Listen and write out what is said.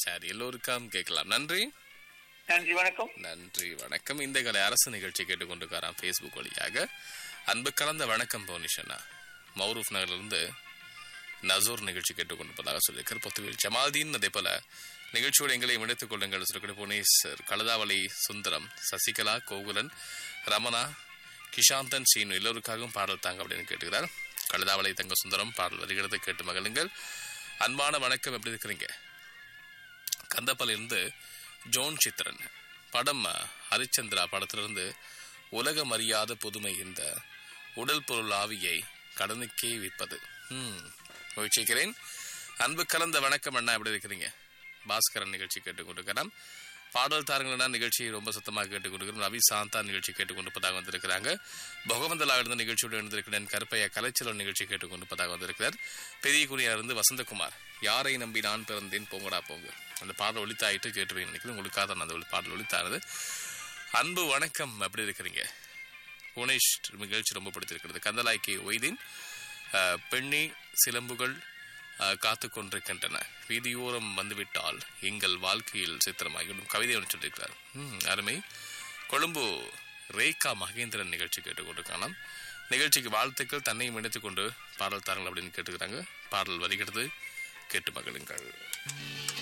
சரி எல்லோருக்கும் கேட்கலாம் நன்றி நன்றி வணக்கம் நன்றி வணக்கம் இந்த கலை அரசு நிகழ்ச்சி கேட்டுக்கொண்டிருக்காராம் ஃபேஸ்புக் வழியாக அன்பு கலந்த வணக்கம் பவுனிஷனா மௌரூப் நகரிலிருந்து நசூர் நிகழ்ச்சி கேட்டுக்கொண்டிருப்பதாக சொல்லியிருக்கார் பொத்துவில் ஜமால்தீன் அதே போல நிகழ்ச்சியோடு எங்களை இணைத்துக் கொள்ளுங்கள் சுரக்கடி புவனேஸ்வர் கலதாவளி சுந்தரம் சசிகலா கோகுலன் ரமணா கிஷாந்தன் சீனு எல்லோருக்காகவும் பாடல் தாங்க அப்படின்னு கேட்டுக்கிறார் கலதாவளை தங்க சுந்தரம் பாடல் வருகிறது கேட்டு மகிழுங்கள் அன்பான வணக்கம் எப்படி இருக்கிறீங்க கந்தப்பலிருந்து ஜோன் சித்ரன் படம் ஹரிச்சந்திரா படத்திலிருந்து உலகம் அறியாத புதுமை இந்த உடல் பொருள் ஆவியை கடனுக்கே விற்பது ம் முயற்சிக்கிறேன் அன்பு கலந்த வணக்கம் அண்ணா எப்படி இருக்கிறீங்க பாஸ்கரன் நிகழ்ச்சி கேட்டுக்கொண்டிருக்கிறோம் பாடல் தாரங்களா நிகழ்ச்சி ரொம்ப சத்தமாக கேட்டுக்கொண்டிருக்கிறோம் ரவி சாந்தா நிகழ்ச்சி கேட்டுக்கொண்டிருப்பதாக வந்திருக்கிறாங்க பகவந்தலாக இருந்த நிகழ்ச்சியோடு எழுந்திருக்கிறேன் கருப்பையா கலைச்சலன் நிகழ்ச்சி கேட்டுக்கொண்டிருப்பதாக வந்திருக்கிறார் பெரிய குனியா இருந்து வசந்தகுமார் யாரை நம்பி நான் பிறந்தேன் போங்கடா போங்க அந்த பாடல் ஒளித்தாயிட்டு கேட்டுருவேன் நினைக்கிறேன் உங்களுக்காக தான் அந்த ஒளி- பாடல் ஒளித்தானது அன்பு வணக்கம் எப்படி இருக்கிறீங்க புவனேஷ் நிகழ்ச்சி ரொம்ப பிடித்திருக்கிறது கந்தலாய்க்கு ஒய்தீன் அஹ், பெண்ணி சிலம்புகள் அஹ், காத்து கொண்டிருக்கின்றன வீதியோரம் வந்துவிட்டால் எங்கள் வாழ்க்கையில் சித்திரமாகிவிடும் கவிதை ஒன்று சொல்லியிருக்கிறார் ம், அருமை கொழும்பு ரேகா மகேந்திரன் நிகழ்ச்சி கேட்டுக்கொண்டிருக்கலாம் நிகழ்ச்சிக்கு வாழ்த்துக்கள் தன்னையும் இணைத்துக் கொண்டு பாடல் தாருங்கள் அப்படின்னு கேட்டுக்கிறாங்க பாடல் வருகிறது கேட்டு மகிழுங்கள்